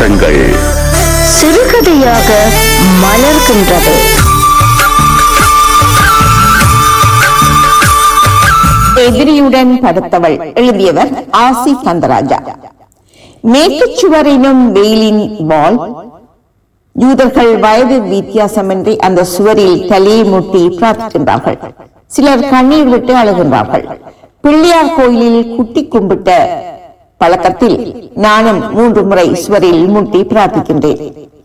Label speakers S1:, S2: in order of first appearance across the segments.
S1: வாருங்கள்
S2: சிறுகதையாக மலர்கின்றது
S3: எதிரியுடன் படுத்தவள் எழுதியவர் ஆசி கந்தராஜா மேற்குச் சுவர் எனும் வெயிலின் வால் யூதர்கள் வயது வித்தியாசமின்றி அந்த சுவரில் தலையை முட்டி பிரார்த்திக்கின்றார்கள் சிலர் கண்ணீர் விட்டு அழுகின்றார்கள் பிள்ளையார் கோயிலில் குட்டி கும்பிட்ட பழக்கத்தில் நானும் மூன்று முறை சுவரில் முட்டி பிரார்த்திக்கின்றேன்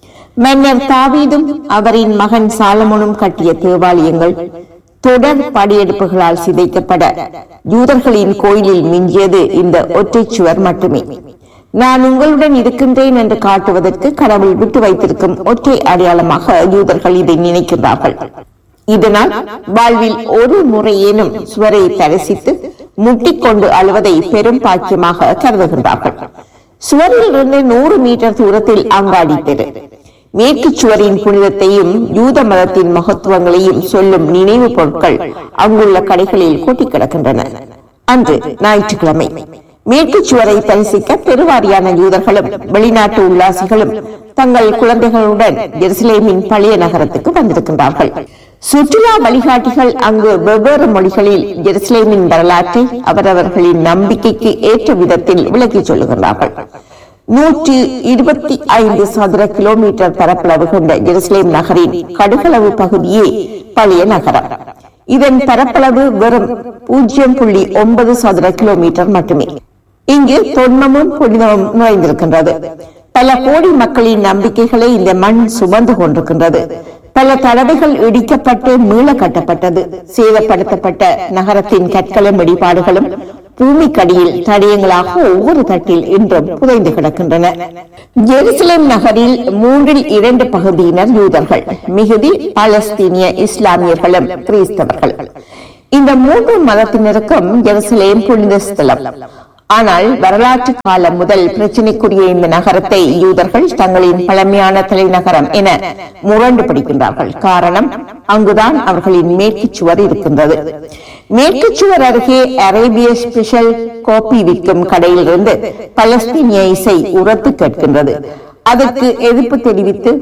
S3: மன்னர் தாவீதும் அவரின் மகன் சாலமோனும் கட்டிய தேவாலயங்கள் தொடர் படையெடுப்புகளால் சிதைக்கப்பட யூதர்களின் கோயிலில் மிஞ்சியது இந்த ஒற்றைச் சுவர் மட்டுமே நான் உங்களுடன் இருக்கின்றேன் என்று காட்டுவதற்கு கடவுள் விட்டு வைத்திருக்கும் ஒற்றை அடையாளமாக யூதர்கள் இதை நினைக்கின்றார்கள் இதனால் வாழ்வில் ஒரு முறையேனும் சுவரை தரிசித்து முட்டிக்கொண்டு அழுவதை பெரும் பாக்கியமாக கருதுகின்றார்கள் சுவரில் இருந்து நூறு மீட்டர் தூரத்தில் அங்காடி தெரு மேற்கு சுவரின் புனிதத்தையும் யூத மதத்தின் மகத்துவங்களையும் சொல்லும் நினைவு பொருட்கள் அங்குள்ள கடைகளில் கொட்டி கிடக்கின்றன அன்று ஞாயிற்றுக்கிழமை மேற்கு சுவரை தரிசிக்க பெருவாரியான யூதர்களும் வெளிநாட்டு உல்லாசிகளும் தங்கள் குழந்தைகளுடன் ஜெருசலேமின் பழைய நகரத்துக்கு வந்திருக்கின்றார்கள் சுற்றுலா வழிகாட்டிகள் அங்கு வெவ்வேறு மொழிகளில் ஜெருசலேமின் வரலாற்றை அவரவர்களின் நம்பிக்கைக்கு ஏற்ற விதத்தில் விளக்கிச் சொல்லுகின்றார்கள் நூற்றி இருபத்தி ஐந்து சதுர கிலோமீட்டர் பரப்பளவு கொண்ட ஜெருசலேம் நகரின் கடுகளவு பகுதியே பழைய நகரம் இதன் பரப்பளவு வெறும் பூஜ்ஜியம் புள்ளி ஒன்பது சதுர கிலோமீட்டர் மட்டுமே இங்கு தொன்மமும் புனிதமும் நுழைந்திருக்கின்றது பல கோடி மக்களின் நம்பிக்கைகளை இந்த மண் சுமந்து கொண்டிருக்கின்றது பல தடவைகள் இடிக்கப்பட்டு மீள கட்டப்பட்டது சேதப்படுத்தப்பட்ட நகரத்தின் கற்களும் இடிபாடுகளும் பூமிக்கடியில் தடயங்களாக ஒவ்வொரு தட்டில் இன்றும் புதைந்து கிடக்கின்றன ஜெருசலேம் நகரில் மூன்றில் இரண்டு பகுதியினர் யூதர்கள் மிகுதி பாலஸ்தீனிய இஸ்லாமியர்களும் கிறிஸ்தவர்கள் இந்த மூன்று மதத்தினருக்கும் ஜெருசலேம் புனித ஸ்தலம் ஆனால் வரலாற்று காலம் முதல் பிரச்சனைக்குரிய இந்த நகரத்தை யூதர்கள் தங்களின் பழமையான தலைநகரம் என முரண்டு பிடிக்கின்றார்கள் காரணம் அங்குதான் அவர்களின் மேற்கு சுவர் இருக்கின்றது மேற்கு சுவர் அருகே அரேபிய ஸ்பெஷல் காபி விற்கும் கடையிலிருந்து பலஸ்தீனிய இசை உரத்து கேட்கின்றது அதற்கு எதிர்ப்பு தெரிவித்து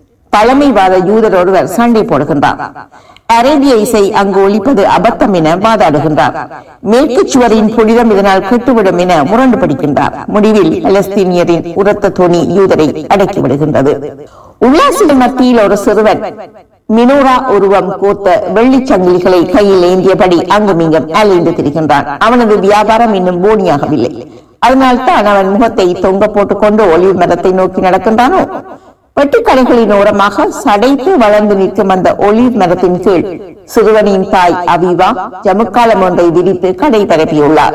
S3: பழமைவாத யூதர் ஒருவர் சண்டை போடுகின்றார் அரேபிய இசை அங்கு ஒலிப்பது அபத்தம் என வாதாடுகின்றார் மேற்கு சுவரின் புனிதம் இதனால் கெட்டுவிடும் என முரண்டு படிக்கின்றார் முடிவில் பலஸ்தீனியரின் உரத்த துணி யூதரை அடக்கிவிடுகின்றது உல்லாசிகள் மத்தியில் ஒரு சிறுவன் மினோரா உருவம் கோத்த வெள்ளிச் சங்கிலிகளை கையில் ஏந்தியபடி அங்கும் இங்கும் அலைந்து திரிகின்றான் அவனது வியாபாரம் இன்னும் போனியாகவில்லை அதனால்தான் அவன் முகத்தை தொங்க போட்டுக்கொண்டு ஒளிவு மரத்தை நோக்கி நடக்கின்றானோ வெட்டுக்கடைகளின் ஓரமாக சடைத்து வளர்ந்து நிற்கும் அந்த ஒளிவ் மரத்தின் கீழ் சிறுவனின் தாய் அவிவா ஜமுக்காலம் ஒன்றை விரித்து கடை பரப்பியுள்ளார்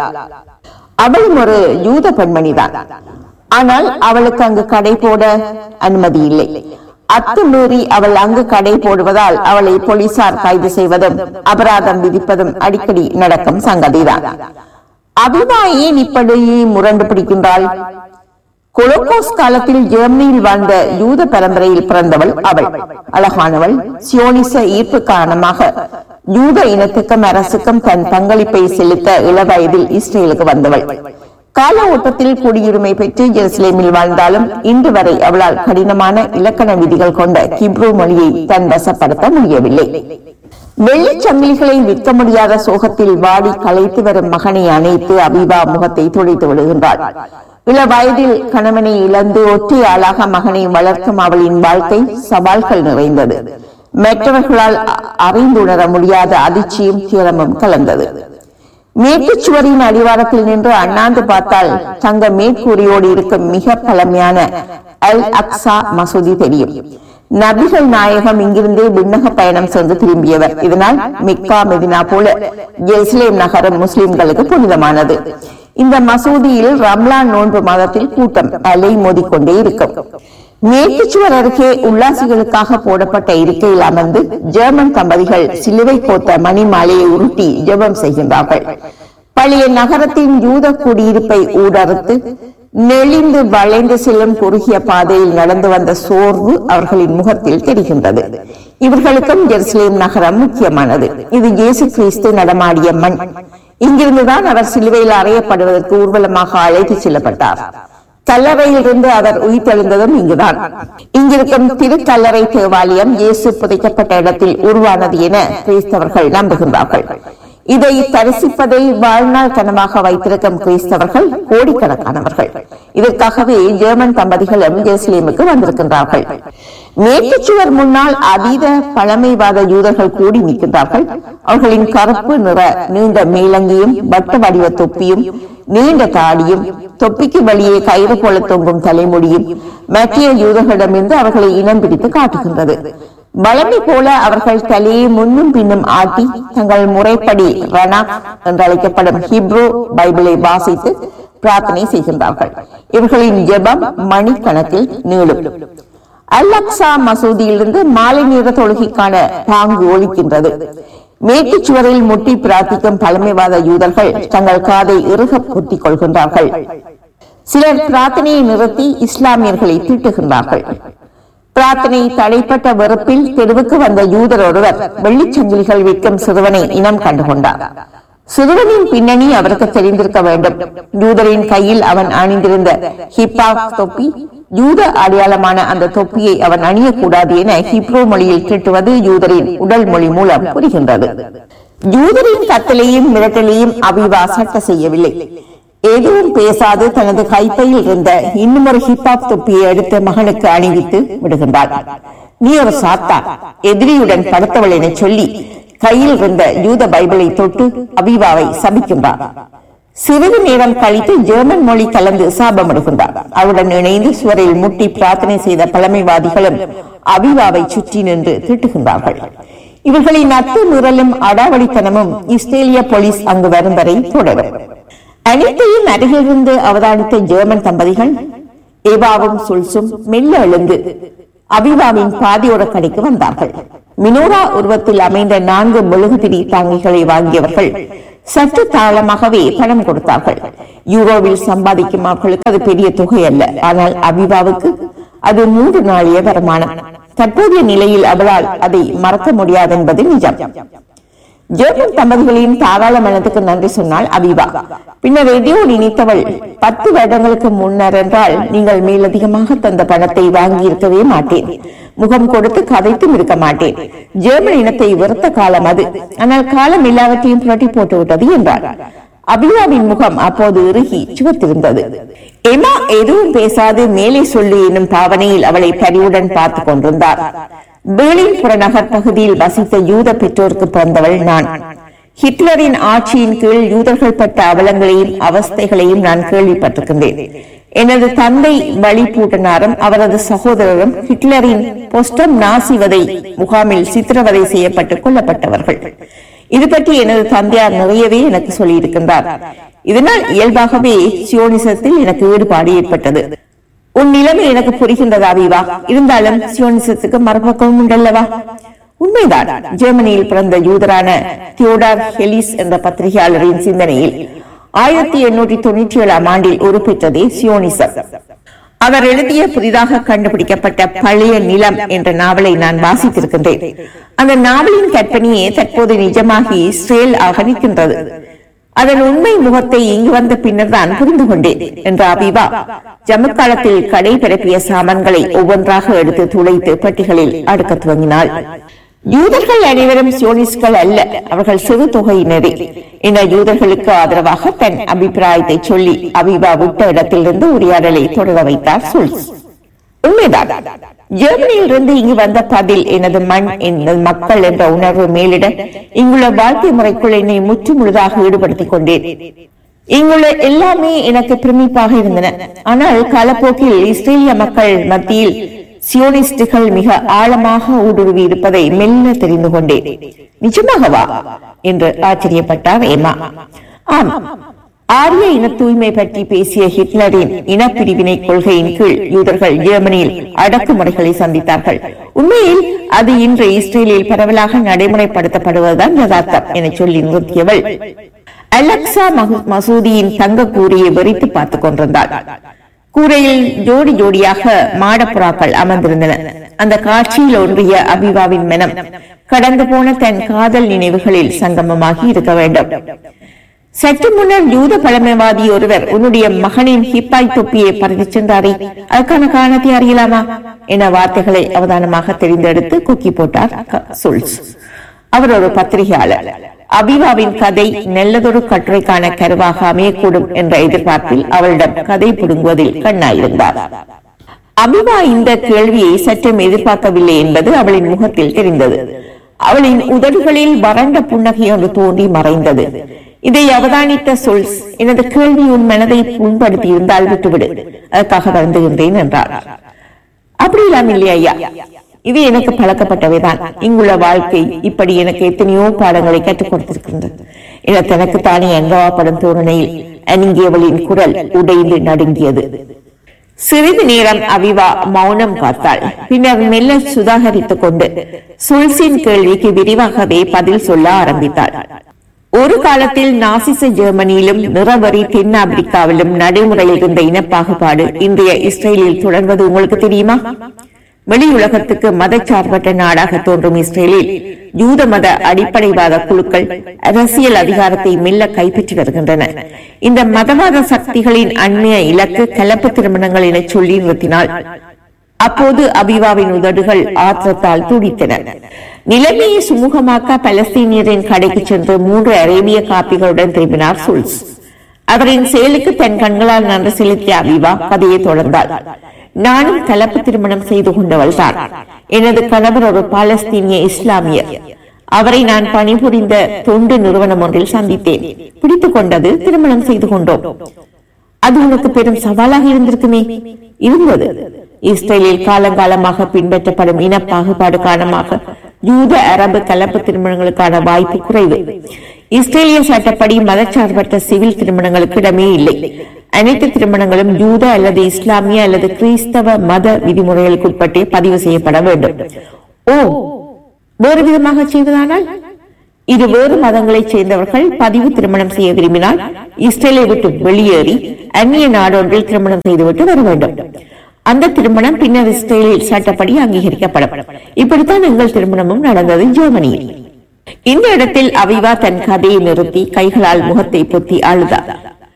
S3: அவளும் ஒரு யூத பெண்மணிதான் ஆனால் அவளுக்கு அங்கு கடை போட அனுமதி இல்லை அத்துமீறி அவள் அங்கு கடை போடுவதால் அவளை போலீசார் கைது செய்வதும் அபராதம் விதிப்பதும் அடிக்கடி நடக்கும் சங்கதிதான் அபிமா ஏன் இப்படி முரண்டு பிடிக்கின்றாள் கொலோகோஸ் காலத்தில் ஜெர்மனியில் வாழ்ந்த யூத பரம்பரையில் பிறந்தவள் அவள் அழகானவள் சியோனிச ஈர்ப்பு காரணமாக யூத இனத்துக்கும் அரசுக்கும் தன் பங்களிப்பை செலுத்த இளவயதில் இஸ்ரேலுக்கு வந்தவள் கால ஓட்டத்தில் குடியுரிமை பெற்று ஜெருசலேமில் வாழ்ந்தாலும் இன்று வரை அவளால் கடினமான இலக்கண விதிகள் கொண்ட கிப்ரு மொழியை தன் வசப்படுத்த முடியவில்லை வெள்ளிச் சங்கிலிகளை விற்க முடியாத சோகத்தில் வாடி கலைத்து வரும் மகனை அணைத்து அபிபா முகத்தை துடைத்து விடுகின்றாள் இள வயதில் கணவனை இழந்து ஒற்றை ஆளாக மகனை வளர்க்கும் அவளின் வாழ்க்கை சவால்கள் நிறைந்தது மற்றவர்களால் அறிந்துணர முடியாத அதிர்ச்சியும் துயரமும் கலந்தது மேற்கு சுவரின் அடிவாரத்தில் நின்று அண்ணாந்து பார்த்தால் தங்க மேற்கூறியோடு இருக்கும் மிக பழமையான அல் அக்ஸா மசூதி தெரியும் நபிகள் நாயகம் இங்கிருந்தே விண்ணக பயணம் சென்று திரும்பியவர் இதனால் மிக்கா மெதினா போல ஜெருசலேம் நகரம் முஸ்லிம்களுக்கு புனிதமானது இந்த மசூதியில் ரம்லான் நோன்பு மாதத்தில் கூட்டம் அலை மோதிக்கொண்டே இருக்கும் மேற்கு சுவர் அருகே உல்லாசிகளுக்காக போடப்பட்ட இருக்கையில் அமர்ந்து ஜெர்மன் தம்பதிகள் சிலுவை கோத்த மணி மாலையை உருட்டி ஜெபம் செய்கின்றார்கள் பழைய நகரத்தின் யூத குடியிருப்பை ஊடறுத்து நெளிந்து வளைந்து செல்லும் குறுகிய பாதையில் நடந்து வந்த சோர்வு அவர்களின் முகத்தில் தெரிகின்றது இவர்களுக்கும் ஜெருசலேம் நகரம் முக்கியமானது இது இயேசு கிறிஸ்து நடமாடிய மண் இங்கிருந்துதான் அவர் சிலுவையில் அறையப்படுவதற்கு ஊர்வலமாக அழைத்துச் செல்லப்பட்டார் கல்லறையிலிருந்து அவர் உயிர்த்தெழுந்ததும் இங்குதான் இங்கிருக்கும் திருக்கல்லறை தேவாலயம் இயேசு புதைக்கப்பட்ட இடத்தில் உருவானது என கிறிஸ்தவர்கள் நம்புகின்றார்கள் இதை தரிசிப்பதை வாழ்நாள் கனவாக வைத்திருக்கும் கிறிஸ்தவர்கள் கோடிக்கணக்கானவர்கள் இதற்காகவே ஜெர்மன் தம்பதிகளும் ஜெருசலேமுக்கு வந்திருக்கின்றார்கள் மேற்குச்சுவர் முன்னால் அதீத பழமைவாத யூதர்கள் கூடி நிற்கின்றார்கள் அவர்களின் கருப்பு நிற நீண்ட மேலங்கியும் வட்ட வடிவ தொப்பியும் நீண்ட தாடியும் தொப்பிக்கு வெளியே கயிறு போல தொங்கும் தலைமுடியும் மத்திய யூதர்களிடமிருந்து அவர்களை இனம் பிடித்து காட்டுகின்றது வளமை போல அவர்கள் தலையை முன்னும் பின்னும் ஆட்டி தங்கள் முறைப்படி ரணாக் என்று அழைக்கப்படும் ஹிப்ரோ பைபிளை வாசித்து பிரார்த்தனை செய்கின்றார்கள் இவர்களின் ஜெபம் மணிக்கணக்கில் நீளும் அல்-அக்ஸா மசூதியிலிருந்து மாலை நேர தொழுகைக்கான பாங்கு ஒலிக்கின்றது மேற்குச் சுவரில் முட்டி பிரார்த்திக்கும் பழமைவாத யூதர்கள் தங்கள் காதை இறுக பொத்திக் கொள்கின்றார்கள் சிலர் பிரார்த்தனையை நிறுத்தி இஸ்லாமியர்களை தீட்டுகின்றார்கள் பிரார்த்தனை தடைப்பட்ட வெறுப்பில் தெருவுக்கு வந்த யூதர் ஒருவர் வெள்ளிச் சங்கிலிகள் விற்கும் சிறுவனை இனம் கண்டுகொண்டார் சிறுவனின் பின்னணி அவருக்கு தெரிந்திருக்க வேண்டும் யூதரின் கையில் அவன் அணிந்திருந்த ஹிப்பாக் தொப்பி யூத அடையாளமான அந்த தொப்பியை அவன் அணியக்கூடாது என ஹிப்ரோ மொழியில் திட்டுவது யூதரின் உடல் மொழி மூலம் புரிகின்றது யூதரின் கட்டளையும் மிரட்டலையும் அபிவா சட்ட செய்யவில்லை எதுவும் பேசாது தனது கைப்பையில் இருந்த இன்னும் ஒரு ஹிப்ஹாப் தொப்பியை எடுத்து மகனுக்கு அணிவித்து விடுகின்றார் நீ ஒரு சாத்தா எதிரியுடன் படுத்தவள் என சொல்லி கையில் இருந்த யூத பைபிளை தொட்டு அபிவாவை சபிக்கின்றார் சிறிது நேரம் கழித்து ஜெர்மன் மொழி கலந்து சாபமிடுகின்றார் அவருடன் இணைந்து சுவரில் முட்டி பிரார்த்தனை செய்த பழமைவாதிகளும் அபிவாவை சுற்றி நின்று திட்டுகின்றார்கள் இவர்களின் நட்பு மீறலும் அடாவடித்தனமும் இஸ்ரேலிய போலீஸ் அங்கு வரும் வரை தொடரும் அனைத்தையும் அருகிலிருந்து அவதானித்த ஜெர்மன் தம்பதிகள் ஏவாவும் சுல்சும் மெல்ல எழுந்து அபிவாவின் பாதியோர கடைக்கு வந்தார்கள் மினோரா உருவத்தில் அமைந்த நான்கு மெழுகுதிரி தாங்கிகளை வாங்கியவர்கள் சற்று தாளமாகவே பணம் கொடுத்தார்கள் யூரோவில் சம்பாதிக்கும் அவர்களுக்கு அது பெரிய தொகை அல்ல ஆனால் அபிவாவுக்கு அது மூன்று நாளைய வருமானம் தற்போதைய நிலையில் அவளால் அதை மறக்க முடியாது என்பது நிஜம் ஜெர்மன் தம்பதிகளின் தாராள மனத்துக்கு நன்றி சொன்னால் அபிவா பின்னர் எதையோ நினைத்தவள் பத்து வருடங்களுக்கு முன்னர் என்றால் நீங்கள் மேலதிகமாக தந்த பணத்தை வாங்கி இருக்கவே மாட்டேன் முகம் கொடுத்து கதைத்தும் இருக்க மாட்டேன் ஜெர்மன் இனத்தை வெறுத்த காலம் அது ஆனால் காலம் எல்லாவற்றையும் புரட்டி போட்டு விட்டது என்றார் அபியாவின் முகம் அப்போது இறுகி சுவத்திருந்தது எமா எதுவும் பேசாது மேலே சொல்லு என்னும் பாவனையில் அவளை பரிவுடன் பார்த்து கொண்டிருந்தார் பேர்லின் புறநகர் பகுதியில் வசித்த யூத பெற்றோருக்கு பிறந்தவள் நான் ஹிட்லரின் ஆட்சியின் கீழ் யூதர்கள் பட்ட அவலங்களையும் அவஸ்தைகளையும் நான் கேள்விப்பட்டிருக்கின்றேன் எனது தந்தை வழிபூட்டனாரும் அவரது சகோதரரும் ஹிட்லரின் பொஸ்டம் நாசிவதை முகாமில் சித்திரவதை செய்யப்பட்டு கொல்லப்பட்டவர்கள் இது பற்றி எனது தந்தையார் நிறையவே எனக்கு சொல்லியிருக்கின்றார் இதனால் இயல்பாகவே சியோனிசத்தில் எனக்கு ஈடுபாடு ஏற்பட்டது உன் நிலைமை எனக்கு புரிகின்றதா விவா இருந்தாலும் சியோனிசத்துக்கு மறுபக்கம் உண்டல்லவா உண்மைதான் ஜெர்மனியில் பிறந்த யூதரான தியோடார் ஹெலிஸ் என்ற பத்திரிகையாளரின் சிந்தனையில் ஆயிரத்தி எண்ணூற்றி தொண்ணூற்றி ஏழாம் ஆண்டில் உருப்பெற்றதே சியோனிசம் அவர் எழுதிய புதிதாக கண்டுபிடிக்கப்பட்ட பழைய நிலம் என்ற நாவலை நான் வாசித்திருக்கின்றேன் அந்த நாவலின் கற்பனையே தற்போது நிஜமாகி இஸ்ரேல் ஆக நிற்கின்றது அதன் உண்மை முகத்தை இங்கு வந்த பின்னர் தான் புரிந்து கொண்டேன் என்ற அபிவா ஜம்மு காலத்தில் கடை பரப்பிய சாமான்களை ஒவ்வொன்றாக எடுத்து துளைத்து பெட்டிகளில் அடுக்க துவங்கினாள் யூதர்கள் அனைவரும் சியோனிஸ்ட்கள் அல்ல அவர்கள் சிறு தொகையினரே இந்த யூதர்களுக்கு ஆதரவாக தன் அபிப்பிராயத்தை சொல்லி அபிபா விட்ட இடத்திலிருந்து உரையாடலை தொடர வைத்தார் சுல்ஸ் உண்மைதான் ஜெர்மனியில் இருந்து இங்கு வந்த பதில் எனது மண் எனது மக்கள் என்ற உணர்வு மேலிட இங்குள்ள வாழ்க்கை முறைக்குள் என்னை முற்று முழுதாக ஈடுபடுத்திக் கொண்டேன் இங்குள்ள எல்லாமே எனக்கு பிரமிப்பாக இருந்தன ஆனால் காலப்போக்கில் இஸ்ரேலிய மக்கள் மத்தியில் சியோனிஸ்டுகள் மிக ஆழமாக ஊடுருவி இருப்பதை மெல்ல தெரிந்து கொண்டேன் நிஜமாகவா என்று ஆச்சரியப்பட்டார் ஏமா ஆம் ஆரிய இன தூய்மை பற்றி பேசிய ஹிட்லரின் இனப்பிரிவினை கொள்கையின் கீழ் யூதர்கள் ஜெர்மனியில் அடக்குமுறைகளை சந்தித்தார்கள் உண்மையில் அது இன்று இஸ்ரேலில் பரவலாக நடைமுறைப்படுத்தப்படுவதுதான் யதார்த்தம் என சொல்லி நிறுத்தியவள் அலெக்சா மகு- மசூதியின் தங்க கூரையை வெறித்து பார்த்துக் கொண்டிருந்தாள் கூரையில் ஜோடி ஜோடியாக மாடப்புறாக்கள் அமர்ந்திருந்தன அந்த காட்சியில் ஒன்றிய அபிவாவின் மனம் கடந்து போன தன் காதல் நினைவுகளில் சங்கமமாகி இருக்க வேண்டும் சற்று முன்னர் யூத பழமைவாதி ஒருவர் உன்னுடைய மகனின் ஹிப்பாய் தொப்பியை பறித்து சென்றாரே அதற்கான காரணத்தை அறியலாமா என வார்த்தைகளை அவதானமாக தெரிந்தெடுத்து குக்கி போட்டார் க- சுல்ஸ் அவர் ஒரு பத்திரிகையாளர் அபிவாவின் கதை நல்லதொரு கட்டுரைக்கான கருவாக அமையக்கூடும் என்ற எதிர்பார்ப்பில் அவளிடம் கதை புடுங்குவதில் கண்ணாயிருந்தார் அபிவா இந்த கேள்வியை சற்றும் எதிர்பார்க்கவில்லை என்பது அவளின் முகத்தில் தெரிந்தது அவளின் உதடுகளில் வறண்ட புன்னகை ஒன்று தோன்றி மறைந்தது இதை அவதானித்த சொல்ஸ் எனது கேள்வி உன் மனதை புண்படுத்தி இருந்தால் விட்டுவிடு அதற்காக வருந்துகின்றேன் என்றார் அப்படியெல்லாம் இல்லை ஐயா இது எனக்கு பழக்கப்பட்டவைதான் இங்குள்ள வாழ்க்கை இப்படி எனக்கு எத்தனையோ பாடங்களை கற்றுக் கொடுத்திருக்கின்றது என தனக்கு தானே அங்கவாப்படும் தோரணையில் அணுங்கியவளின் குரல் உடைந்து நடுங்கியது சிறிது நேரம் அவிவா மௌனம் காத்தாள் பின்னர் மெல்ல சுதாகரித்துக் கொண்டு சுல்சின் கேள்விக்கு விரிவாகவே பதில் சொல்ல ஆரம்பித்தாள் ஒரு காலத்தில் நாசிச ஜெர்மனியிலும் நிறவரி தென் ஆப்பிரிக்காவிலும் நடைமுறையில் இருந்த இனப்பாகுபாடு இன்றைய இஸ்ரேலில் தொடர்வது உங்களுக்கு தெரியுமா வெளியுலகத்துக்கு மதச்சார்பற்ற நாடாக தோன்றும் இஸ்ரேலில் யூத மத அடிப்படைவாத குழுக்கள் அரசியல் அதிகாரத்தை மெல்ல கைப்பற்றி வருகின்றன இந்த மதவாத சக்திகளின் அண்மைய இலக்கு கலப்பு திருமணங்கள் என சொல்லி நிறுத்தினால் அப்போது அபிவாவின் உதடுகள் ஆத்திரத்தால் துடித்தன நிலைமையை சுமூகமாக்க பலஸ்தீனியரின் கடைக்கு சென்று மூன்று அரேபிய காப்பிகளுடன் திரும்பினார் சுல்ஸ் அவரின் செயலுக்கு தன் கண்களால் நன்றி செலுத்திய அபிவா கதையை தொடர்ந்தாள் நானும் கலப்பு திருமணம் செய்து கொண்டவள் தான் எனது கணவர் ஒரு பாலஸ்தீனிய இஸ்லாமியர் அவரை நான் பணிபுரிந்த தொண்டு நிறுவனம் ஒன்றில் சந்தித்தேன் பிடித்துக் கொண்டது திருமணம் செய்து கொண்டோம் அது உனக்கு பெரும் சவாலாக இருந்திருக்குமே இருந்தது இஸ்ரேலில் காலங்காலமாக பின்பற்றப்படும் இன பாகுபாடு காரணமாக யூத அரபு கலப்பு திருமணங்களுக்கான வாய்ப்பு குறைவு இஸ்ரேலிய சட்டப்படி மதச்சார்பற்ற சிவில் திருமணங்களுக்கு இடமே இல்லை அனைத்து திருமணங்களும் யூத அல்லது இஸ்லாமிய அல்லது கிறிஸ்தவ மத விதிமுறைகளுக்கு உட்பட்டே பதிவு செய்யப்பட வேண்டும் ஓ வேறு விதமாக செய்வதானால் இரு வேறு மதங்களைச் சேர்ந்தவர்கள் பதிவு திருமணம் செய்ய விரும்பினால் இஸ்ரேலை விட்டு வெளியேறி அந்நிய நாடொன்றில் திருமணம் செய்துவிட்டு வர வேண்டும் அந்த திருமணம் பின்னர் இஸ்ரேலில் சட்டப்படி அங்கீகரிக்கப்படும் இப்படித்தான் எங்கள் திருமணமும் நடந்தது ஜெர்மனியில் இந்த இடத்தில் அவிவா தன் கதையை நிறுத்தி கைகளால் முகத்தை பொத்தி அழுதார்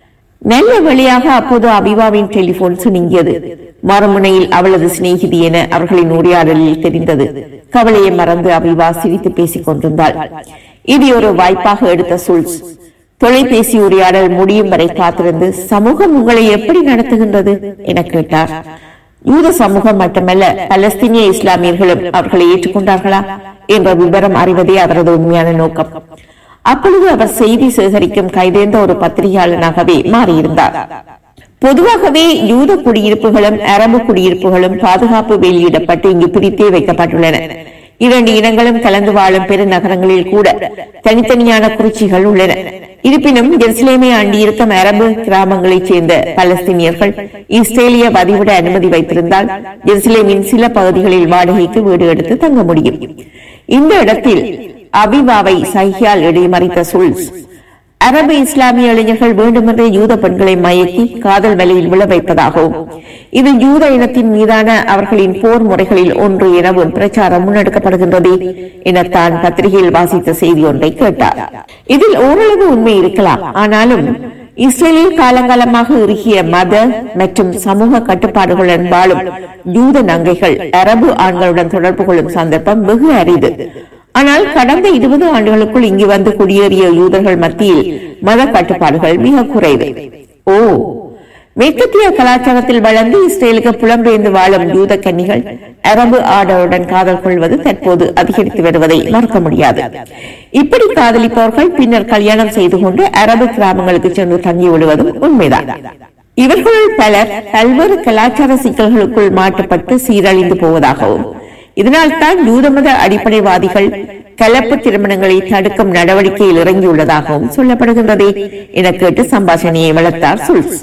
S3: நல்ல வழியாக அப்போது அபிவாவின் டெலிபோன் சுணுங்கியது மறுமுனையில் அவளது சிநேகிதி என அவர்களின் உரையாடலில் தெரிந்தது கவலையை மறந்து அபிவா சிரித்து பேசிக் கொண்டிருந்தாள் இது ஒரு வாய்ப்பாக எடுத்த சுல்ஸ் தொலைபேசி உரையாடல் முடியும் வரை காத்திருந்து சமூகம் உங்களை எப்படி நடத்துகின்றது என கேட்டார் யூத சமூகம் மட்டுமல்ல பலஸ்தீனிய இஸ்லாமியர்களும் அவர்களை ஏற்றுக்கொண்டார்களா என்ற விவரம் அறிவதே அவரது உண்மையான நோக்கம் அப்பொழுது அவர் செய்தி சேகரிக்கும் கைதேர்ந்த ஒரு பத்திரிகையாளனாகவே மாறியிருந்தார் பொதுவாகவே யூத குடியிருப்புகளும் அரபு குடியிருப்புகளும் பாதுகாப்பு வெளியிடப்பட்டு இங்கு பிரித்தே வைக்கப்பட்டுள்ளன இரண்டு இனங்களும் கலந்து வாழும் பெருநகரங்களில் கூட தனித்தனியான குறிச்சிகள் உள்ளன இருப்பினும் ஜெருசலேமை அண்டியிருக்கும் அரபு கிராமங்களைச் சேர்ந்த பலஸ்தீனியர்கள் இஸ்ரேலிய வதிவிட அனுமதி வைத்திருந்தால் ஜெருசலேமின் சில பகுதிகளில் வாடகைக்கு வீடு எடுத்து தங்க முடியும் இந்த இடத்தில் அபிவாவை சைகியால் இடைமறித்த சுல்ஸ் அரபு இஸ்லாமிய இளைஞர்கள் வேண்டுமென்றே யூத பெண்களை மயக்கி காதல் வலையில் விழ வைப்பதாகவும் இது யூத இனத்தின் மீதான அவர்களின் போர் முறைகளில் ஒன்று எனவும் பிரச்சாரம் முன்னெடுக்கப்படுகின்றது என தான் பத்திரிகையில் வாசித்த செய்தி ஒன்றை கேட்டார் இதில் ஓரளவு உண்மை இருக்கலாம் ஆனாலும் இஸ்ரேலில் காலங்காலமாக இறுகிய மத மற்றும் சமூக கட்டுப்பாடுகளுடன் வாழும் யூத நங்கைகள் அரபு ஆண்களுடன் தொடர்பு கொள்ளும் சந்தர்ப்பம் வெகு அரிது ஆனால் கடந்த இருபது ஆண்டுகளுக்குள் இங்கு வந்து குடியேறிய யூதர்கள் மத்தியில் மத கட்டுப்பாடுகள் மிக குறைவு ஓ மேற்கத்திய கலாச்சாரத்தில் வளர்ந்து இஸ்ரேலுக்கு புலம்பெயர்ந்து வாழும் யூத கன்னிகள் அரபு ஆடவருடன் காதல் கொள்வது தற்போது அதிகரித்து வருவதை மறுக்க முடியாது இப்படி காதலிப்பவர்கள் பின்னர் கல்யாணம் செய்து கொண்டு அரபு கிராமங்களுக்கு சென்று தங்கி விடுவதும் உண்மைதான் இவர்களுள் பலர் பல்வேறு கலாச்சார சிக்கல்களுக்குள் மாட்டப்பட்டு சீரழிந்து போவதாகவும் இதனால் தான் யூதமத அடிப்படைவாதிகள் கலப்பு திருமணங்களை தடுக்கும் நடவடிக்கையில் இறங்கியுள்ளதாகவும் சொல்லப்படுகின்றதே என கேட்டு சம்பாஷணையை வளர்த்தார் சுல்ஸ்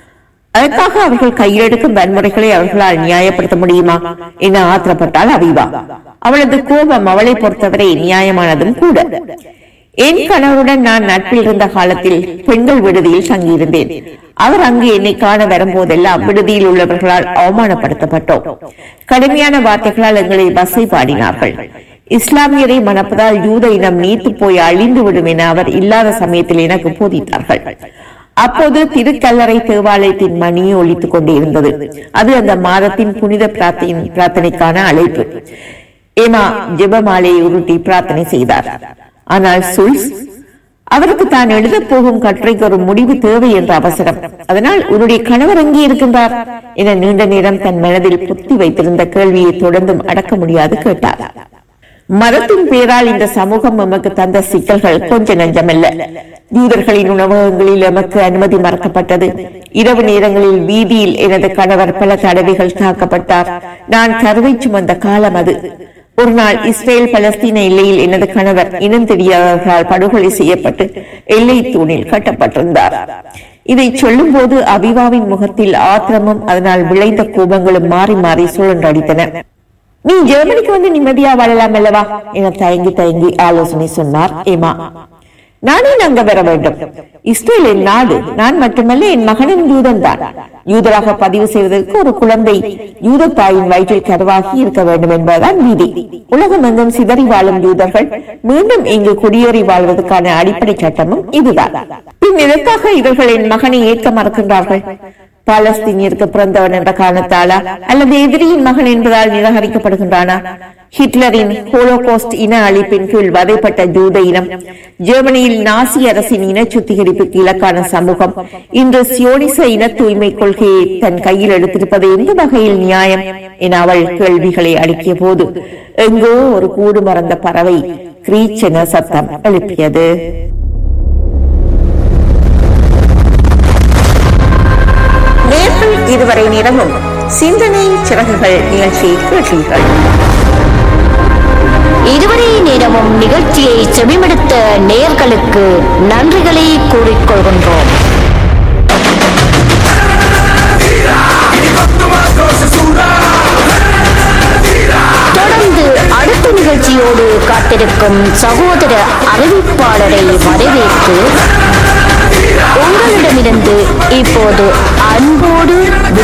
S3: அதற்காக அவர்கள் கையெடுக்கும் வன்முறைகளை அவர்களால் நியாயப்படுத்த முடியுமா என ஆத்திரப்பட்டாள் அவிவா அவளது கோபம் அவளை பொறுத்தவரை நியாயமானதும் கூட என் கணவருடன் நான் நட்பில் இருந்த காலத்தில் பெண்கள் விடுதியில் தங்கியிருந்தேன் அவர் அங்கு என்னை காண வரும்போதெல்லாம் விடுதியில் உள்ளவர்களால் அவமானப்படுத்தப்பட்டோம் கடுமையான வார்த்தைகளால் எங்களை பஸ்ஸை பாடினார்கள் இஸ்லாமியரை மணப்பதால் யூத இனம் நீத்து போய் அழிந்துவிடும் என அவர் இல்லாத சமயத்தில் எனக்கு போதித்தார்கள் அப்போது திருக்கல்லறை தேவாலயத்தின் மணியை ஒலித்துக் கொண்டிருந்தது அது அந்த மாதத்தின் புனித பிரார்த்தனை பிரார்த்தனைக்கான அழைப்பு ஏமா ஜெபமாலையை உருட்டி பிரார்த்தனை செய்தார் ஆனால் சுல்ஸ் அவருக்கு தான் எழுதப் போகும் கட்டுரைக்கு ஒரு முடிவு தேவை என்ற அவசரம் அதனால் உன்னுடைய கணவர் எங்கே இருக்கின்றார் என நீண்ட நேரம் தன் மனதில் புத்தி வைத்திருந்த கேள்வியை தொடர்ந்தும் அடக்க முடியாது கேட்டார் மதத்தின் பேரால் இந்த சமூகம் எமக்கு தந்த சிக்கல்கள் கொஞ்ச நஞ்சமல்ல யூதர்களின் உணவகங்களில் எமக்கு அனுமதி மறக்கப்பட்டது இரவு நேரங்களில் வீதியில் எனது கணவர் பல தடவைகள் தாக்கப்பட்டார் நான் கருவை சுமந்த காலம் அது ஒரு நாள் இஸ்ரேல் பலஸ்தீன எல்லையில் எனது கணவர் இனம் தெரியாதவர்களால் படுகொலை செய்யப்பட்டு எல்லை தூணில் கட்டப்பட்டிருந்தார் இதை சொல்லும் போது அபிவாவின் முகத்தில் ஆத்திரமும் அதனால் விளைந்த கோபங்களும் மாறி மாறி சுழன்றடித்தன நீ ஜெர்மனிக்கு வந்து நிம்மதியா வாழலாம் அல்லவா என தயங்கி தயங்கி ஆலோசனை சொன்னார் ஏமா நானே அங்க வர வேண்டும் இஸ்ரேல் என் நாடு நான் மட்டுமல்ல என் மகனும் யூதன் தான் யூதராக பதிவு செய்வதற்கு ஒரு குழந்தை யூத தாயின் வயிற்றில் கருவாகி இருக்க வேண்டும் என்பதுதான் விதி உலகம் எங்கும் சிதறி வாழும் யூதர்கள் மீண்டும் இங்கு குடியேறி வாழ்வதற்கான அடிப்படை சட்டமும் இதுதான் பின் எதற்காக இவர்கள் என் மகனை ஏற்க மறக்கின்றார்கள் பாலஸ்தீனியருக்கு பிறந்தவன் என்ற காரணத்தாலா அல்லது எதிரியின் மகன் என்பதால் நிராகரிக்கப்படுகின்றானா ஹிட்லரின் ஹோலோகோஸ்ட் இன அழிப்பின் கீழ் வதைப்பட்ட ஜூத இனம் ஜெர்மனியில் நாசி அரசின் இன சுத்திகரிப்புக்கு இலக்கான சமூகம் இன்று சியோனிச இன தூய்மை கொள்கையை தன் கையில் எடுத்திருப்பது எந்த வகையில் நியாயம் என அவள் கேள்விகளை அடுக்கிய போது எங்கோ ஒரு கூடு மறந்த பறவை கிரீச்சென சத்தம் எழுப்பியது நேர்கள் இதுவரை நேரமும் சிந்தனை சிறகுகள் நிகழ்ச்சியை கேட்டீர்கள்
S2: இதுவரை நேரமும் நிகழ்ச்சியை செவிமடுத்த நேயர்களுக்கு நன்றிகளை கூறிக்கொள்கின்றோம் தொடர்ந்து அடுத்த நிகழ்ச்சியோடு காத்திருக்கும் சகோதர அறிவிப்பாளரை வரவேற்று உங்களிடமிருந்து இப்போது அன்பு